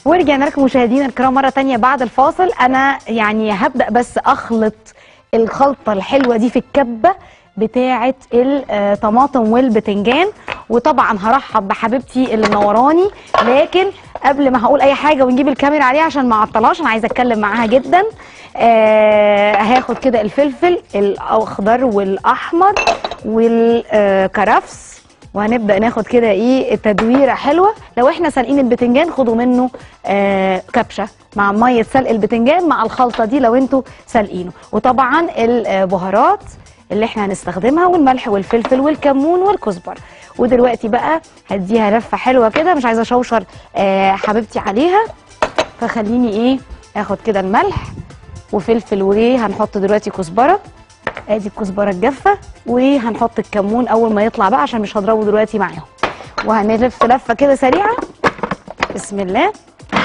ورجعنا لكم مشاهدينا الكرام مره تانية بعد الفاصل انا يعني هبدا بس اخلط الخلطه الحلوه دي في الكبه بتاعه الطماطم والبتنجان وطبعا هرحب بحبيبتي اللي منوراني لكن قبل ما هقول اي حاجه ونجيب الكاميرا عليها عشان ما اعطلهاش انا عايزه اتكلم معاها جدا آه هاخد كده الفلفل الاخضر والاحمر والكرفس وهنبدا ناخد كده ايه تدويره حلوه لو احنا سالقين البتنجان خدوا منه آه كبشه مع ميه سلق البتنجان مع الخلطه دي لو انتوا سالقينه وطبعا البهارات اللي احنا هنستخدمها والملح والفلفل والكمون والكزبر ودلوقتي بقى هديها لفه حلوه كده مش عايزه اشوشر آه حبيبتي عليها فخليني ايه اخد كده الملح وفلفل وهنحط دلوقتي كزبره ادي الكزبره الجافه وهنحط الكمون اول ما يطلع بقى عشان مش هضربه دلوقتي معاهم وهنلف لفه كده سريعه بسم الله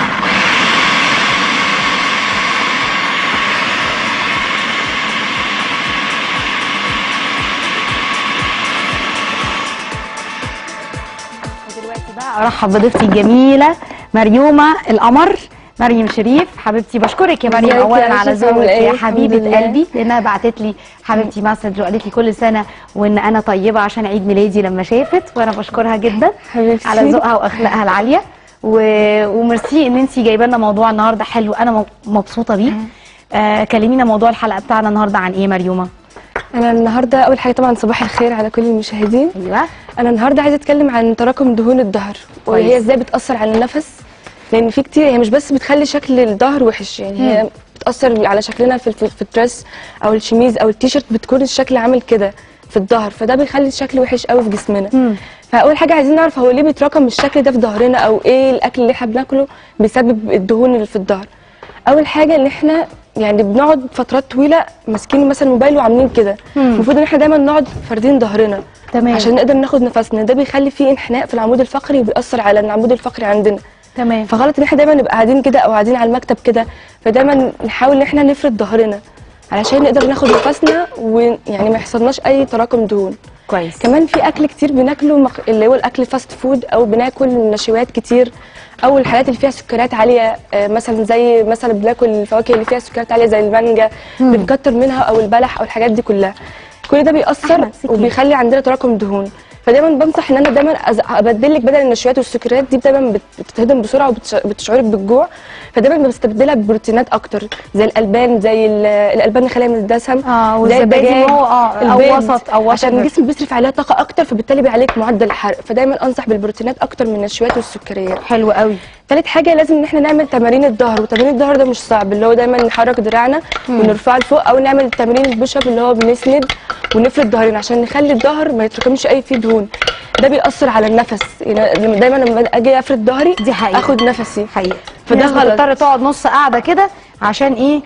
ودلوقتي بقى ارحب بضيفتي الجميله مريومه القمر مريم شريف حبيبتي بشكرك يا مريم ازيك يا اولا على عائشة؟ ذوقك عاملة ايه؟ يا الحمد حبيبه لله. قلبي لانها بعتت لي حبيبتي مسج وقالت لي كل سنه وان انا طيبه عشان عيد ميلادي لما شافت وانا بشكرها جدا حبيبتي. على ذوقها واخلاقها العاليه و... وميرسي ان انت جايبه لنا موضوع النهارده حلو انا م- مبسوطه بيه آه كلمينا موضوع الحلقه بتاعنا النهارده عن ايه مريومه انا النهارده اول حاجه طبعا صباح الخير على كل المشاهدين ايوه انا النهارده عايزه اتكلم عن تراكم دهون الظهر كويس. وهي ازاي بتاثر على النفس لان في كتير هي مش بس بتخلي شكل الظهر وحش يعني مم. هي بتاثر على شكلنا في في, في الدريس او الشميز او التيشيرت بتكون الشكل عامل كده في الظهر فده بيخلي الشكل وحش قوي في جسمنا مم. فاول حاجه عايزين نعرف هو ليه بيتراكم الشكل ده في ظهرنا او ايه الاكل اللي احنا بناكله بيسبب الدهون اللي في الظهر اول حاجه ان احنا يعني بنقعد فترات طويله ماسكين مثلا موبايل وعاملين كده مم. المفروض ان احنا دايما نقعد فاردين ظهرنا تمام. عشان نقدر ناخد نفسنا ده بيخلي فيه انحناء في العمود الفقري وبيأثر على العمود الفقري عندنا تمام فغلط ان احنا دايما نبقى قاعدين كده او قاعدين على المكتب كده فدايما نحاول ان احنا نفرد ظهرنا علشان نقدر ناخد نفسنا ويعني ما يحصلناش اي تراكم دهون كويس كمان في اكل كتير بناكله مق... اللي هو الاكل فاست فود او بناكل نشويات كتير او الحاجات اللي فيها سكريات عاليه آه، مثلا زي مثلا بناكل الفواكه اللي فيها سكريات عاليه زي المانجا بنكتر منها او البلح او الحاجات دي كلها كل ده بيأثر أحمد، سكين. وبيخلي عندنا تراكم دهون فدايما بنصح ان انا دايما أز- ابدل لك بدل النشويات والسكريات دي دايما بت- بتتهضم بسرعه وبتشعرك بالجوع فدايما بستبدلها ببروتينات اكتر زي الالبان زي ال- الالبان الخاليه من الدسم اه زي والزبادي الدجاج، هو اه او البيض، وسط او وسط عشان الجسم بيصرف عليها طاقه اكتر فبالتالي بيعليك معدل الحرق فدايما انصح بالبروتينات اكتر من النشويات والسكريات حلو قوي ثالث حاجه لازم ان احنا نعمل تمارين الظهر وتمارين الظهر ده مش صعب اللي هو دايما نحرك دراعنا ونرفعه لفوق او نعمل تمارين البوش اب اللي هو بنسند ونفرد ظهرنا عشان نخلي الظهر ما يتراكمش اي فيه دهون ده بيأثر على النفس يعني لما- دايما لما اجي افرد ظهري دي حقيقة. اخد نفسي حقيقي فده فده غلط. بتضطر تقعد نص قاعده كده عشان ايه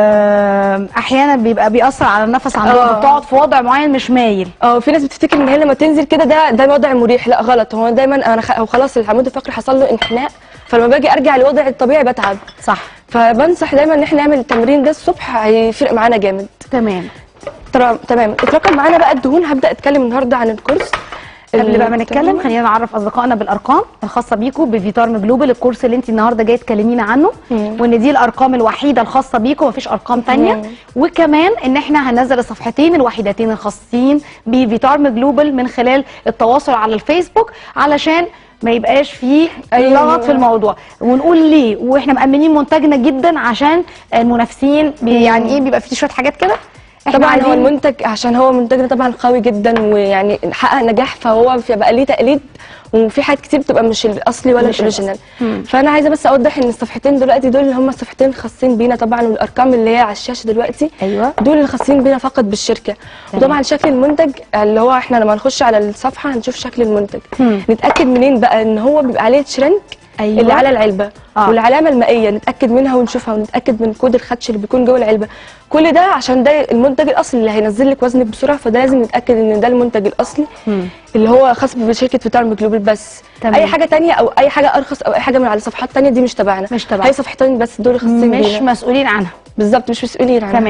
آم، احيانا بيبقى بيأثر على النفس عندهم آه. بتقعد في وضع معين مش مايل اه في ناس بتفتكر ان هي لما تنزل كده ده ده وضع مريح لا غلط هو دايما انا خ... هو خلاص العمود الفقري حصل له انحناء فلما باجي ارجع للوضع الطبيعي بتعب صح فبنصح دايما ان احنا نعمل التمرين ده الصبح هيفرق معانا جامد تمام ترى تمام اتركب معانا بقى الدهون هبدا اتكلم النهارده عن الكورس قبل بقى ما ال- نتكلم خلينا نعرف اصدقائنا بالارقام الخاصه بيكم بفيتارم جلوبال الكورس اللي انت النهارده جايه تكلمينا عنه مم. وان دي الارقام الوحيده الخاصه بيكم مفيش ارقام تانية مم. وكمان ان احنا هننزل الصفحتين الوحيدتين الخاصين بفيتارم جلوبال من خلال التواصل على الفيسبوك علشان ما يبقاش فيه أيوة. لغط في الموضوع ونقول ليه واحنا مأمنين منتجنا جدا عشان المنافسين بي يعني ايه بيبقى فيه شويه حاجات كده احنا طبعا هو عايزين- المنتج عشان هو منتجنا طبعا قوي جدا ويعني حقق نجاح فهو في بقى ليه تقليد وفي حاجات كتير بتبقى مش الاصلي ولا مش الاوريجينال مم. فانا عايزه بس اوضح ان الصفحتين دلوقتي دول اللي هم الصفحتين الخاصين بينا طبعا والارقام اللي هي على الشاشه دلوقتي ايوه دول اللي خاصين بينا فقط بالشركه وطبعا شكل المنتج اللي هو احنا لما نخش على الصفحه هنشوف شكل المنتج مم. نتاكد منين بقى ان هو بيبقى عليه تشرنك أيوة. اللي على العلبه آه. والعلامه المائيه نتاكد منها ونشوفها ونتاكد من كود الخدش اللي بيكون جوه العلبه كل ده عشان ده المنتج الاصلي اللي هينزل لك وزنك بسرعه فده لازم نتاكد ان ده المنتج الاصلي مم. اللي هو خاص بشركه فيتارم جلوبال بس تمام. اي حاجه تانية او اي حاجه ارخص او اي حاجه من على صفحات تانية دي مش تبعنا مش تبعنا. هي صفحتين بس دول خاصين مش بينا مسؤولين عنها بالظبط مش مسؤولين عنها تمام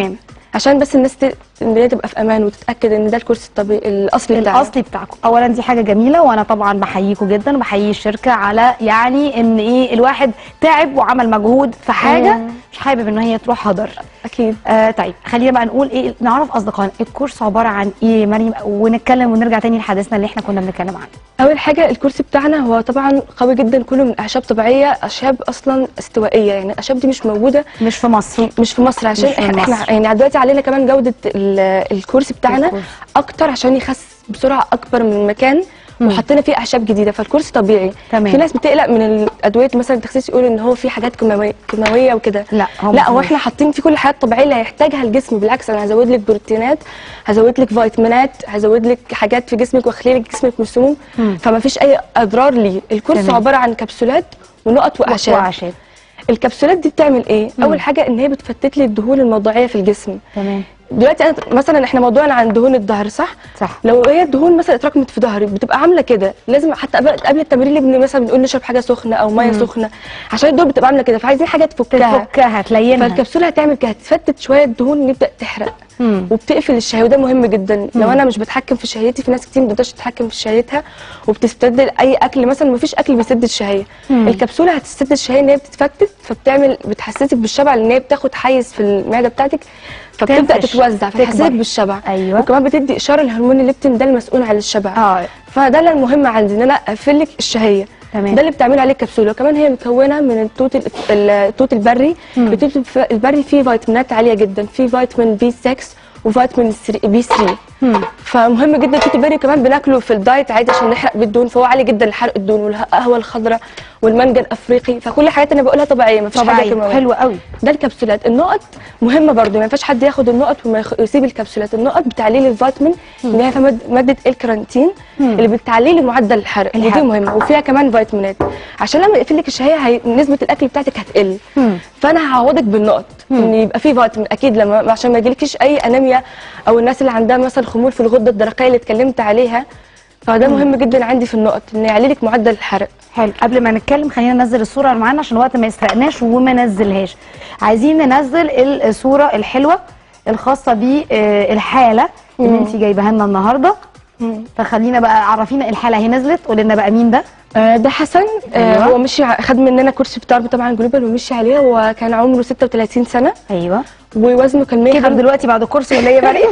عشان بس الناس ت... ان هي تبقى في امان وتتاكد ان ده الكرسي الطبيعي الاصلي بتاعنا الاصلي بتاعكم اولا دي حاجه جميله وانا طبعا بحييكم جدا وبحيي الشركه على يعني ان ايه الواحد تعب وعمل مجهود في حاجه مم. مش حابب ان هي تروح هدر اكيد آه طيب خلينا بقى نقول ايه نعرف اصدقائنا الكورس عباره عن ايه يا مريم ونتكلم ونرجع تاني لحديثنا اللي احنا كنا بنتكلم عنه اول حاجه الكرسي بتاعنا هو طبعا قوي جدا كله من اعشاب طبيعيه اعشاب اصلا استوائيه يعني الاعشاب دي مش موجوده مش في مصر مش في مصر عشان مش في احنا, مصر. احنا يعني دلوقتي علينا كمان جوده ال- الكرسي بتاعنا الكرسي. اكتر عشان يخس بسرعه اكبر من المكان مم. وحطينا فيه اعشاب جديده فالكرسي طبيعي تمام. في ناس بتقلق من الادويه مثلا التخسيس يقول ان هو في حاجات كيماويه كيماويه وكده لا هو لا هو مفهوش. احنا حاطين فيه كل الحاجات الطبيعيه اللي هيحتاجها الجسم بالعكس انا هزود لك بروتينات هزود لك فيتامينات هزود لك حاجات في جسمك واخلي لك جسمك من السموم مم. فما فيش اي اضرار ليه الكرسي تمام. عباره عن كبسولات ونقط واعشاب وعشان الكبسولات دي بتعمل ايه مم. اول حاجه ان هي بتفتت لي الدهون الموضعيه في الجسم تمام دلوقتي انا مثلا احنا موضوعنا عن دهون الظهر صح صح لو هي الدهون مثلا اتراكمت في ظهري بتبقى عامله كده لازم حتى قبل قبل التمرين اللي بن- مثلا بنقول نشرب حاجه سخنه او ميه مم. سخنه عشان الدهون بتبقى عامله كده فعايزين حاجه تفكها تفكها تلينها فالكبسوله هتعمل كده هتفتت شويه الدهون نبدا تحرق مم. وبتقفل الشهيه وده مهم جدا مم. لو انا مش بتحكم في شهيتي في ناس كتير ما بتقدرش تتحكم في شهيتها وبتستبدل اي اكل مثلا ما فيش اكل بيسد الشهيه مم. الكبسوله هتسد الشهيه ان هي بتتفتت فبتعمل بتحسسك بالشبع لان هي بتاخد حيز في المعده بتاعتك فبتبدا تنفش، تتوزع فتحسسك تكبر. بالشبع ايوه وكمان بتدي اشاره الهرمون الليبتين ده المسؤول عن الشبع اه فده اللي المهم عندي ان انا اقفل لك الشهيه تمام. ده اللي بتعمل عليه الكبسوله وكمان هي مكونه من التوت ال- التوت البري مم. التوت الف- البري فيه فيتامينات عاليه جدا فيه فيتامين بي 6 وفيتامين بي 3 مم. فمهم جدا التوت البري كمان بناكله في الدايت عادي عشان نحرق بالدهون فهو عالي جدا لحرق الدهون والقهوه الخضراء والمانجا الافريقي فكل الحاجات اللي انا بقولها طبيعيه مفيش حاجه طبيعي كيماويه حلو قوي ده الكبسولات النقط مهمه برضو ما ينفعش حد ياخد النقط وما يخ- يسيب الكبسولات النقط بتعليل الفيتامين اللي هي فيها ماد- ماده الكرانتين مم. اللي بتعلي لي معدل الحرق الحرق. ودي مهمه وفيها كمان فيتامينات عشان لما يقفل لك الشهيه هي... نسبه الاكل بتاعتك هتقل مم. فانا هعوضك بالنقط ان يبقى فيه فيتامين اكيد لما عشان ما يجيلكيش اي انيميا او الناس اللي عندها مثلا خمول في الغده الدرقيه اللي اتكلمت عليها فده مهم جدا عندي في النقط ان يعلي لك معدل الحرق حلو قبل ما نتكلم خلينا ننزل الصوره اللي معانا عشان الوقت ما يسرقناش وما ننزلهاش عايزين ننزل الصوره الحلوه الخاصه بالحاله اللي مم. انت جايباها لنا النهارده فخلينا بقى عرفينا الحاله هي نزلت قولي لنا بقى مين ده آه، ده حسن آه، أيوة. هو مشي ع- خد مننا كورس بتاع طبعا جلوبال ومشي عليه هو كان عمره 36 سنه ايوه ووزنه كان 100 كبر دلوقتي بعد الكورس ولا ايه يا مريم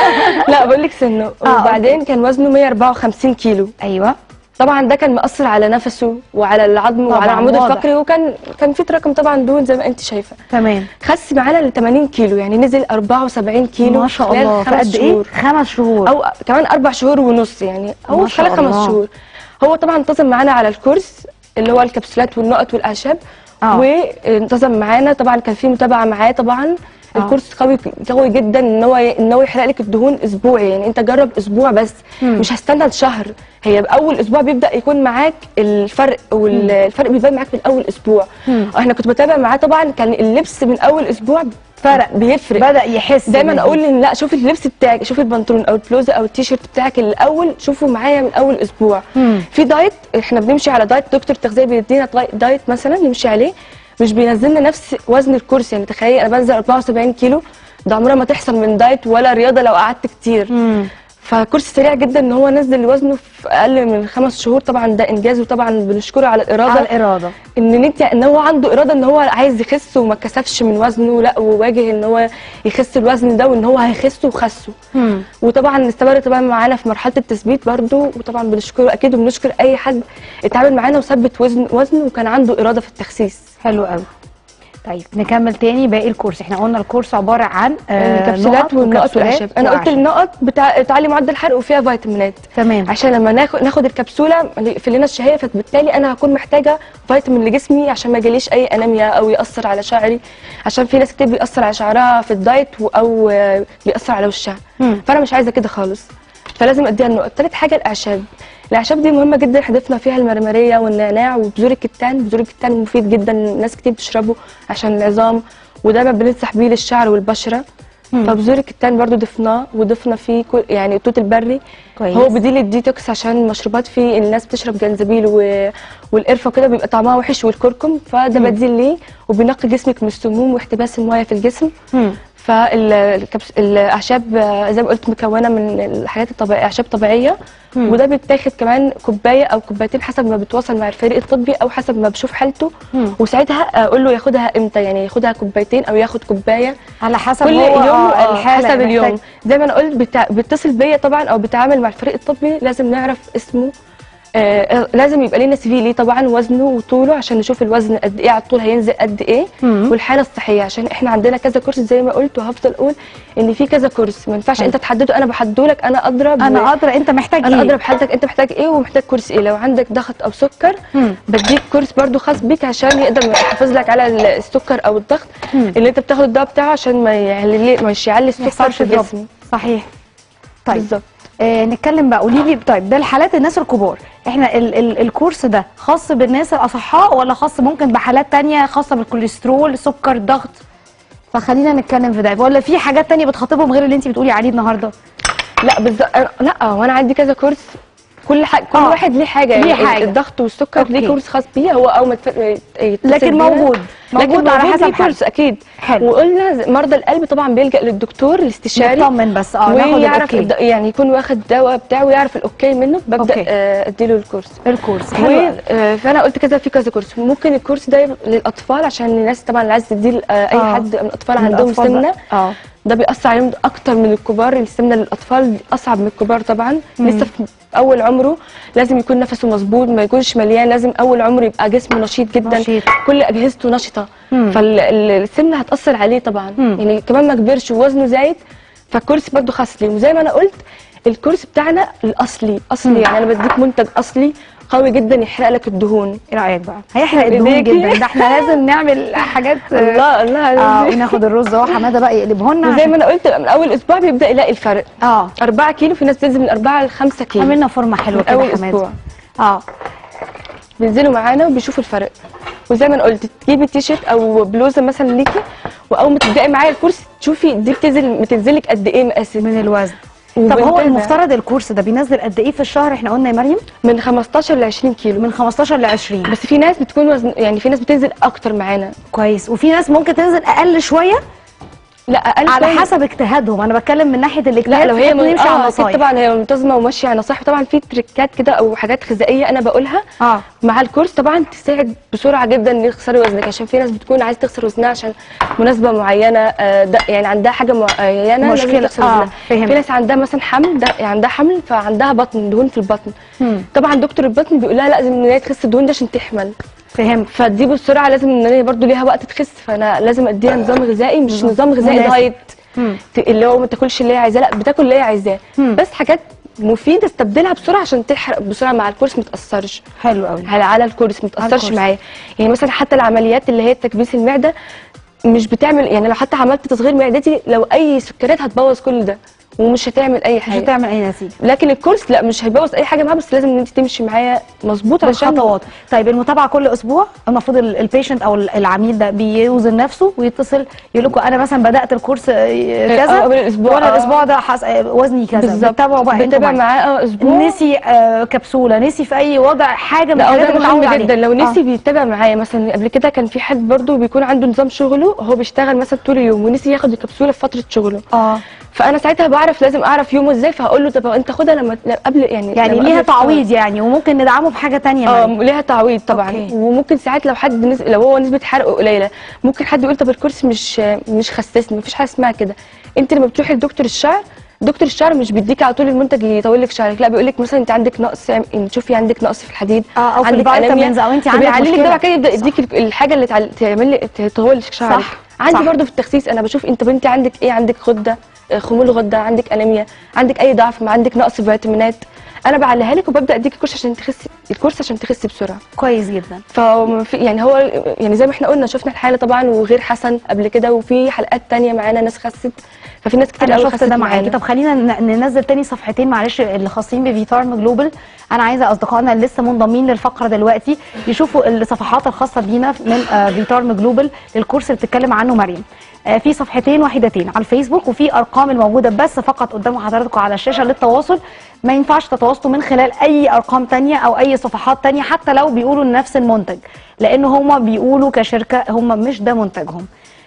لا بقول لك سنه آه، وبعدين كان وزنه 154 كيلو ايوه طبعا ده كان مأثر على نفسه وعلى العظم طبعاً، وعلى العمود واضح. الفقري وكان كان في تراكم طبعا دهون زي ما انت شايفه تمام خس معانا ل 80 كيلو يعني نزل 74 كيلو ما شاء خلال الله في خمس قد ايه شهور. خمس شهور او كمان اربع شهور ونص يعني هو ما في شاء خلال خمس الله. شهور هو طبعا انتظم معانا على الكورس اللي هو الكبسولات والنقط والاعشاب آه. وانتظم معانا طبعا كان في متابعه معاه طبعا آه. الكورس قوي قوي جدا ان هو ان هو يحرق لك الدهون اسبوعي يعني انت جرب اسبوع بس مم. مش هستنى لشهر هي باول اسبوع بيبدا يكون معاك الفرق والفرق بيبان معاك من اول اسبوع مم. احنا كنت بتابع معاه طبعا كان اللبس من اول اسبوع فرق بيفرق بدا يحس دايما بيه. اقول ان لا شوفي اللبس بتاعك شوفي البنطلون او البلوزه او التيشيرت بتاعك الاول شوفوا معايا من اول اسبوع مم. في دايت احنا بنمشي على دايت دكتور تغذيه بيدينا داي- دايت مثلا نمشي عليه مش بينزلنا نفس وزن الكرسي يعني تخيلي انا بنزل 74 كيلو ده عمرها ما تحصل من دايت ولا رياضه لو قعدت كتير مم. فكرسي سريع جدا ان هو نزل وزنه في اقل من خمس شهور طبعا ده انجاز وطبعا بنشكره على الاراده على الاراده ان انت ان هو عنده اراده ان هو عايز يخس وما كسفش من وزنه لا وواجه ان هو يخس الوزن ده وان هو هيخسه وخسه مم. وطبعا استمر طبعا معانا في مرحله التثبيت برده وطبعا بنشكره اكيد وبنشكر اي حد اتعامل معانا وثبت وزن وزنه وكان عنده اراده في التخسيس حلو قوي طيب نكمل تاني باقي الكورس احنا قلنا الكورس عباره عن آه، الكبسولات نقط والنقط وكبسولات والاعشاب انا قلت وأعشاب. النقط بتاع تعلي معدل الحرق وفيها فيتامينات تمام عشان لما ناخد ناخد الكبسوله يقفل لنا الشهيه فبالتالي انا هكون محتاجه فيتامين لجسمي عشان ما يجيليش اي انيميا او ياثر على شعري عشان في ناس كتير بيأثر على شعرها في الدايت و- او آه، بيأثر على وشها مم. فانا مش عايزه كده خالص فلازم اديها النقط تالت حاجه الاعشاب الاعشاب دي مهمه جدا احنا ضفنا فيها المرمريه والنعناع وبذور الكتان بذور الكتان مفيد جدا ناس كتير بتشربه عشان العظام ودايما بننصح بيه للشعر والبشره مم. فبذور الكتان برضو ضفناه وضفنا فيه كل يعني التوت البري كويس. هو بديل الديتوكس عشان المشروبات فيه الناس بتشرب جنزبيل و... والقرفه كده بيبقى طعمها وحش والكركم فده مم. بديل ليه وبينقي جسمك من السموم واحتباس المياه في الجسم مم. فالاعشاب زي ما قلت مكونه من الحاجات الطبيعيه اعشاب طبيعيه مم. وده بيتاخد كمان كوبايه او كوبايتين حسب ما بتواصل مع الفريق الطبي او حسب ما بشوف حالته مم. وساعتها اقول له ياخدها امتى يعني ياخدها كوبايتين او ياخد كوبايه على حسب كل هو يوم آه، آه، الحاله حسب اليوم محتاج- زي ما انا قلت بتع... بيتصل بيا طبعا او بيتعامل مع الفريق الطبي لازم نعرف اسمه آه لازم يبقى لنا سي في ليه طبعا وزنه وطوله عشان نشوف الوزن قد ايه على الطول هينزل قد ايه مم. والحاله الصحيه عشان احنا عندنا كذا كورس زي ما قلت وهفضل اقول ان في كذا كورس ما ينفعش حلو. انت تحدده انا بحدده لك انا ادرى ب- انا ادرى انت محتاج انا ايه ادرى بحالتك انت محتاج ايه ومحتاج كورس ايه لو عندك ضغط او سكر مم. بديك كورس برضو خاص بيك عشان يقدر يحافظ لك على السكر او الضغط مم. اللي انت بتاخد الدواء بتاعه عشان ما يعلي مش يعلي ما السكر يحصلش في دروب جسمي صحيح طيب بالظبط آه نتكلم بقى قولي لي طيب ده الحالات الناس الكبار احنا ال ال الكورس ده خاص بالناس الاصحاء ولا خاص ممكن بحالات تانية خاصه بالكوليسترول سكر ضغط فخلينا نتكلم في ده ولا في حاجات تانية بتخاطبهم غير اللي انت بتقولي عليه النهارده لا بالظبط لا وانا عندي كذا كورس كل حاجه كل آه. واحد ليه حاجه ليه يعني حاجة. الضغط والسكر أوكي. ليه كورس خاص بيه هو او ما تف- يتصل لكن بينا. موجود. لكن موجود على حسب ليه حالة. كورس اكيد حلو. وقلنا ز- مرضى القلب طبعا بيلجا للدكتور الاستشاري نطمن بس اه ناخد ويعرف الاوكي الد- يعني يكون واخد دواء بتاعه ويعرف الاوكي منه ببدا أوكي. آه، اديله الكورس الكورس حلو و... أوي. آه، فانا قلت كذا في كذا كورس ممكن الكورس ده يبقى للاطفال عشان الناس طبعا اللي عايز تديه آه، اي آه. حد من الاطفال من عندهم الأطفال سمنه بقى. اه ده بيأثر عليهم اكتر من الكبار السمنه للاطفال اصعب من الكبار طبعا لسه في اول عمره لازم يكون نفسه مظبوط ما يكونش مليان لازم اول عمره يبقى جسمه نشيط جدا نشيط. كل اجهزته نشطه مم. فالسمنه هتاثر عليه طبعا مم. يعني كمان ما كبرش ووزنه زايد فالكورس برضه خاص ليه وزي ما انا قلت الكورس بتاعنا الاصلي اصلي مم. يعني انا بديك منتج اصلي قوي جدا يحرق لك الدهون ايه رايك بقى هيحرق الدهون إيديكي. جدا ده احنا لازم نعمل حاجات الله الله اه عليك. وناخد الرز اهو حماده بقى يقلبه لنا وزي ما انا قلت من اول اسبوع بيبدا يلاقي الفرق اه 4 كيلو في ناس بتنزل من 4 ل 5 كيلو عملنا فورمه حلوه من كده اول يا حماده اسبوع اه بينزلوا معانا وبيشوفوا الفرق وزي ما انا قلت تجيبي تي شيرت او بلوزه مثلا ليكي واول ما تبداي معايا الكورس تشوفي دي بتنزل بتنزلك قد ايه مقاسك من الوزن طب هو وبنتابع. المفترض الكورس ده بينزل قد ايه في الشهر احنا قلنا يا مريم من 15 ل 20 كيلو من 15 ل 20 بس في ناس بتكون وزن يعني في ناس بتنزل اكتر معانا كويس وفي ناس ممكن تنزل اقل شويه لا اقل على شوية. حسب اجتهادهم انا بتكلم من ناحيه الاجتهاد لا لو هي في حتة من نمشي على اه اكيد النصايح طبعا هي منتظمه وماشيه على نصائح طبعا في تريكات كده او حاجات غذائيه انا بقولها اه مع الكورس طبعا تساعد بسرعه جدا ان تخسري وزنك عشان في ناس بتكون عايزه تخسر وزنها عشان مناسبه معينه آه، ده يعني عندها حاجه معينه لازم مشكلة. تخسر آه، وزنها فهمت. في ناس عندها مثلا حمل ده يعني عندها حمل فعندها بطن دهون في البطن مم. طبعا دكتور البطن بيقول لها لازم ان هي تخس الدهون ده عشان تحمل فهمت فدي بسرعه لازم ان هي برضو ليها وقت تخس فانا لازم اديها نظام غذائي مش نظام غذائي مناسب. دايت مم. ت- اللي هو ما تاكلش اللي هي عايزاه لا بتاكل اللي هي عايزاه مم. بس حاجات مفيده استبدلها بسرعه عشان تحرق بسرعه مع الكورس ما تاثرش حلو قوي على على الكورس ما تاثرش الكورس. معايا يعني مثلا حتى العمليات اللي هي تكبيس المعده مش بتعمل يعني لو حتى عملت تصغير معدتي لو اي سكريات هتبوظ كل ده ومش هتعمل اي مش حاجه هتعمل اي نتيجه لكن الكورس لا مش هيبوظ اي حاجه معاه بس لازم ان انت تمشي معايا مظبوط عشان بالخطوات طيب المتابعه كل اسبوع المفروض البيشنت او العميل ده بيوزن نفسه ويتصل يقول لكم انا مثلا بدات الكورس آه، كذا آه، قبل الأسبوع، وانا آه. الاسبوع ده حس... آه، وزني كذا بالظبط بتتابعوا بقى انتوا بتابع معايا. معاه اه اسبوع نسي آه كبسوله نسي في اي وضع حاجه من لا هو الحاجات ده اللي مهم متعود جدا عليها لو نسي آه. بيتابع معايا مثلا قبل كده كان في حد برضه بيكون عنده نظام شغله هو بيشتغل مثلا طول اليوم ونسي ياخد الكبسوله في فتره شغله اه فانا ساعتها بعرف لازم اعرف يومه ازاي فهقول له طب انت خدها لما لا، قبل يعني يعني لما ليها قبل تعويض يعني وممكن ندعمه بحاجه تانية اه مريم. ليها تعويض طبعا أوكي. أوكي. وممكن ساعات لو حد نز... لو هو نسبه حرقه قليله ممكن حد يقول طب الكورس مش مش خسسني مفيش حاجه اسمها كده انت لما بتروحي لدكتور الشعر دكتور الشعر مش بيديك على طول المنتج يطول لك شعرك لا بيقول لك مثلا انت عندك نقص يعني شوفي عندك نقص في الحديد اه او في عندك الفيتامينز او انت عندك فبيعلي لك مشكله ده بعد كده يبدا يديك ال- الحاجه اللي تعل... تعمل لك تطول لك شعرك صح، عندي صح. برضو في التخسيس انا بشوف انت بنتي عندك ايه عندك غده آه، خمول غده عندك انيميا عندك اي ضعف ما عندك نقص فيتامينات انا بعليها لك وببدا اديك الكورس عشان تخسي الكورس عشان تخسي بسرعه كويس جدا ففي يعني هو يعني زي ما احنا قلنا شفنا الحاله طبعا وغير حسن قبل كده وفي حلقات تانية معانا ناس خست ففي ناس كتير انا قوي شفت خست ده معاكي معانا طب خلينا ن- ننزل تاني صفحتين معلش اللي خاصين بفيتارم جلوبال انا عايزه اصدقائنا اللي لسه منضمين للفقره دلوقتي يشوفوا الصفحات الخاصه بينا من آه، فيتارم جلوبال للكورس اللي بتتكلم عنه مريم آه، في صفحتين وحيدتين على الفيسبوك وفي ارقام الموجوده بس فقط قدام حضراتكم على الشاشه للتواصل ما ينفعش تتواصلوا من خلال اي ارقام تانية او اي صفحات تانية حتى لو بيقولوا نفس المنتج لان هم بيقولوا كشركه هم مش ده منتجهم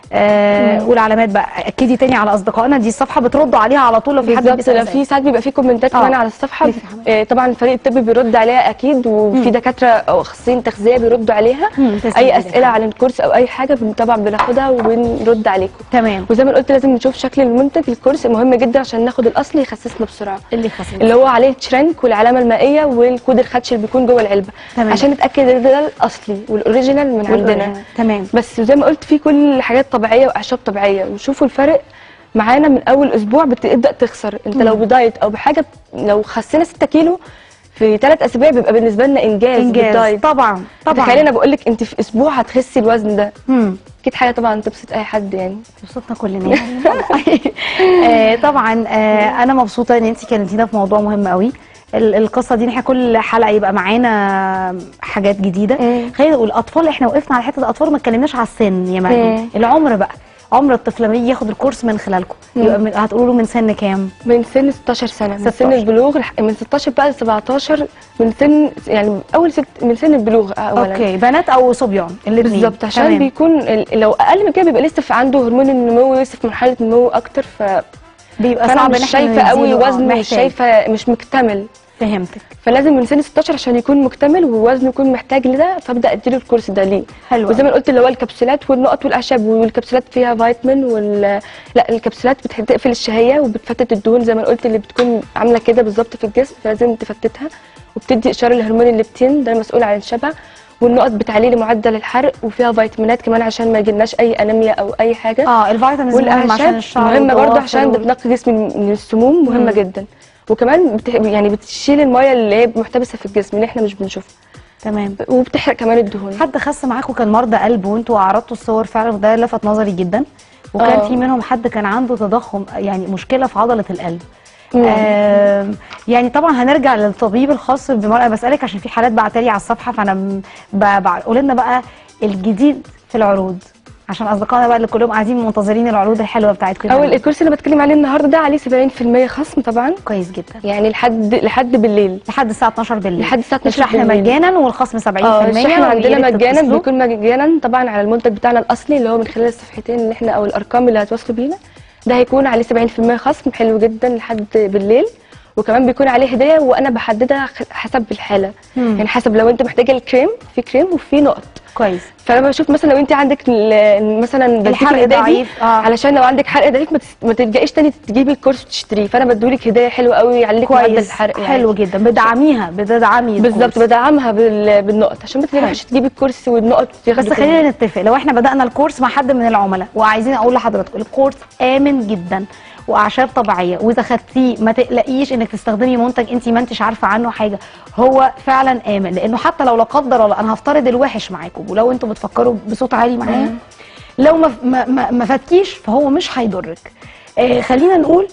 آه والعلامات بقى اكدي تاني على اصدقائنا دي الصفحه بتردوا عليها على طول لو في حد بالظبط بيسال لو أسئلة. في ساعات بيبقى في كومنتات آه. كمان على الصفحه ليه في حمام؟ آه، طبعا الفريق الطبي بيرد عليها اكيد وفي دكاتره او اخصائيين تغذيه بيردوا عليها مم، تسلم اي إيدك. اسئله عن الكورس او اي حاجه بن- طبعا بناخدها وبنرد عليكم تمام وزي ما قلت لازم نشوف شكل المنتج الكورس مهم جدا عشان ناخد الاصلي يخسسنا بسرعه اللي خسر اللي هو عليه تشرنك والعلامه المائيه والكود الخدش اللي بيكون جوه العلبه تمام. عشان نتاكد ان ده الاصلي والاوريجينال من عندنا تمام بس زي ما قلت في كل حاجات طبيعيه واعشاب طبيعيه وشوفوا الفرق معانا من اول اسبوع بتبدا تخسر انت لو بدايت او بحاجه لو خسينا 6 كيلو في ثلاث اسابيع بيبقى بالنسبه لنا انجاز, انجاز بالدايت طبعا طبعا تخيلي انا بقول لك انت في اسبوع هتخسي الوزن ده مم. اكيد حاجه طبعا تبسط اي حد يعني مبسوطنا كلنا يعني. آه، طبعا آه، انا مبسوطه ان انت كلمتينا في موضوع مهم قوي ال- القصه دي إن احنا كل حلقه يبقى معانا حاجات جديده مم. خلينا نقول الاطفال احنا وقفنا على حته الاطفال وما اتكلمناش على السن يا مريم مم. العمر بقى عمر الطفل لما يجي ياخد الكورس من خلالكم يبقى من- هتقولوا له من سن كام من سن 16 سنه من 16. سن البلوغ لح- من 16 بقى ل 17 من سن يعني اول ست من سن البلوغ اولا اوكي بنات او صبيان الاثنين بالظبط عشان بيكون ال- لو اقل من كده بيبقى لسه في عنده هرمون النمو لسه في مرحله نمو اكتر ف بيبقى فانا صعب مش إن إحنا شايفه قوي نديله، آه، وزنه مش محتاج. شايفه مش مكتمل فهمتك فلازم من سن 16 عشان يكون مكتمل ووزنه يكون محتاج لده فابدا اديله الكورس ده ليه حلو وزي ما قلت اللي هو الكبسولات والنقط والاعشاب والكبسولات فيها فيتامين وال لا الكبسولات بتح- بتقفل الشهيه وبتفتت الدهون زي ما قلت اللي بتكون عامله كده بالظبط في الجسم فلازم تفتتها وبتدي اشاره لهرمون الليبتين ده المسؤول عن الشبع والنقط بتعلي لي معدل الحرق وفيها فيتامينات كمان عشان ما يجيلناش اي انيميا او اي حاجه اه الفيتامينز مهم عشان والاعشاب الشعر مهمه برضه والضوافر عشان وال- بتنقي جسمي من السموم مهمه جدا وكمان بت... يعني بتشيل الميه اللي هي محتبسه في الجسم اللي احنا مش بنشوفها تمام وبتحرق كمان الدهون حد خس معاكم كان مرضى قلب وانتوا عرضتوا الصور فعلا وده لفت نظري جدا وكان آه. في منهم حد كان عنده تضخم يعني مشكله في عضله القلب مم. آم، يعني طبعا هنرجع للطبيب الخاص بمرأة انا بسالك عشان في حالات بعتلي على الصفحه فانا م- ب- بع- قول لنا بقى الجديد في العروض عشان اصدقائنا بقى اللي كلهم قاعدين منتظرين العروض الحلوه بتاعتكم اول الكورس اللي بتكلم عليه النهارده ده عليه 70% خصم طبعا كويس جدا يعني لحد لحد بالليل لحد الساعه 12 بالليل لحد الساعة 12 الشحن بالليل. مجانا والخصم 70% اه الشحن ويا عندنا ريت مجانا تتصلوا. بيكون مجانا طبعا على المنتج بتاعنا الاصلي اللي هو من خلال الصفحتين اللي احنا او الارقام اللي هتوصلوا بينا ده هيكون عليه 70% خصم حلو جدا لحد بالليل وكمان بيكون عليه هديه وانا بحددها خ- حسب الحاله مم. يعني حسب لو انت محتاجه الكريم في كريم وفي نقط كويس فانا بشوف مثلا لو انت عندك ال- مثلا بديكي الحرق الهدية دي ضعيف، آه. علشان لو عندك حرق ضعيف ما تس- ما تلجئيش تاني تجيبي الكورس وتشتريه فانا بدولك هديه حلوه قوي يعلي لك معدل كويس الحرق يعني. حلو جدا بدعميها بدعمي بالظبط الكورس. بدعمها بال- بالنقط عشان ما تروحيش تجيبي الكورس والنقط بس ياخدوا كله. خلينا نتفق لو احنا بدأنا الكورس مع حد من العملاء وعايزين اقول لحضراتكم الكورس آمن جدا واعشاب طبيعيه واذا خدتيه ما تقلقيش انك تستخدمي منتج انت ما انتش عارفه عنه حاجه هو فعلا امن لانه حتى لو لا قدر الله انا هفترض الوحش معاكم ولو انتوا بتفكروا بصوت عالي معايا لو ما ما ما, ما فاتكيش فهو مش هيضرك آه خلينا نقول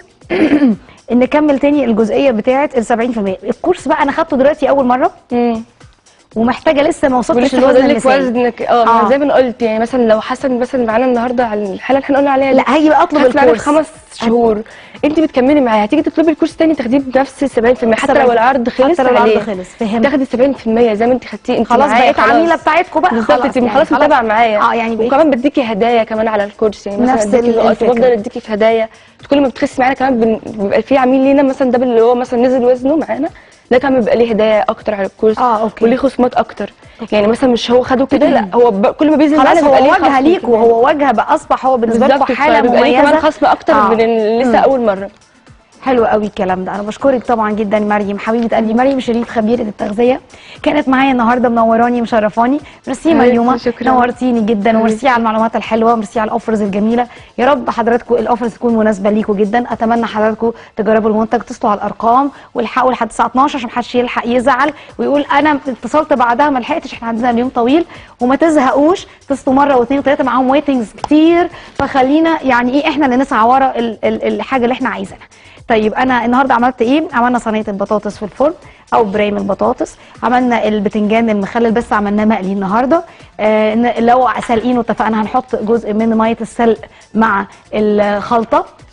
نكمل تاني الجزئيه بتاعه ال 70% الكورس بقى انا خدته دلوقتي اول مره مم. ومحتاجه لسه ما وصلتش ولسه للوزن فاضل لك المثالي وزنك اه آه. آه. زي ما أنا قلت يعني مثلا لو حسن مثلا معانا النهارده على الحاله اللي احنا قلنا عليها لا هاجي بقى اطلب خدت معانا الكورس خمس شهور انت بتكملي معايا هتيجي تطلبي الكورس تاني تاخديه بنفس 70% حتى لو العرض خلص حتى لو العرض عليه. خلص فهمت تاخدي 70% زي ما انت خدتيه انت خلاص معايا بقيت عميله بتاعتكم بقى بالظبط انت يعني خلاص متابعه معايا اه يعني بقيت وكمان بديكي هدايا كمان على الكورس يعني مثلا نفس اديكي ال- نقط الفكرة. وبفضل اديكي في هدايا كل ما بتخسي معانا كمان بن- بيبقى في عميل لينا مثلا ده اللي هو مثلا نزل وزنه معانا ده كمان بيبقى ليه هدايا اكتر على الكورس اه اوكي وليه خصومات اكتر يعني مثلا مش هو خده كده لا هو ب... كل ما بينزل خلاص معانا هو بيبقى ليه واجهه خصم ليكوا كمان. هو واجهه بقى اصبح هو بالنسبه بالظبط لكم حاله فبيبقى ليه كمان مميزه خصم اكتر آه. من ال- لسه اول مره حلو قوي الكلام ده انا بشكرك طبعا جدا مريم حبيبه قلبي مريم شريف خبيره التغذيه كانت معايا النهارده منوراني مشرفاني ميرسي حبيبتي، مريومه شكراً. نورتيني جدا وميرسي على المعلومات الحلوه ميرسي على الاوفرز الجميله يا رب حضراتكم الاوفرز تكون مناسبه ليكم جدا اتمنى حضراتكم تجربوا المنتج تصلوا على الارقام والحقوا لحد الساعه 12 عشان محدش يلحق يزعل ويقول انا اتصلت بعدها ما لحقتش احنا عندنا اليوم طويل وما تزهقوش اتصلوا مره واثنين وثلاثه معاهم ويتنجز كتير فخلينا يعني ايه احنا اللي نسعى ورا ال- ال- الحاجه اللي احنا عايزينها طيب انا النهارده عملت ايه عملنا صينيه البطاطس في الفرن او بريم البطاطس عملنا البتنجان المخلل بس عملناه مقلي النهارده آه ن- لو سالقينه اتفقنا هنحط جزء من ميه السلق مع الخلطه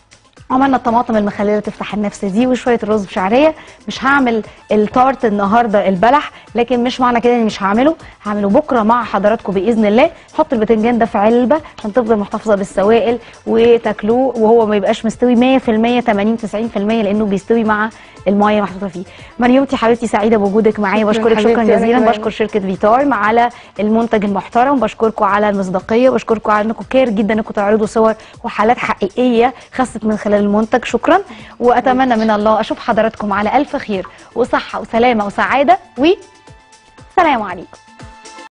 عملنا الطماطم المخلله تفتح النفس دي وشويه رز بشعريه مش هعمل التارت النهارده البلح لكن مش معنى كده اني مش هعمله هعمله بكره مع حضراتكم باذن الله حط البتنجان ده في علبه عشان تفضل محتفظه بالسوائل وتاكلوه وهو ما يبقاش مستوي 100% 80 90% لانه بيستوي مع المايه محطوطه فيه مريومتي حبيبتي سعيده بوجودك معايا شكراً بشكرك شكرا حبيبتي، أنا جزيلا كمان. بشكر شركه فيتار على المنتج المحترم بشكركم على المصداقيه بشكركم على انكم كير جدا انكم تعرضوا صور وحالات حقيقيه خست من خلال المنتج شكرا واتمنى من الله اشوف حضراتكم على الف خير وصحه وسلامه وسعاده وسلام عليكم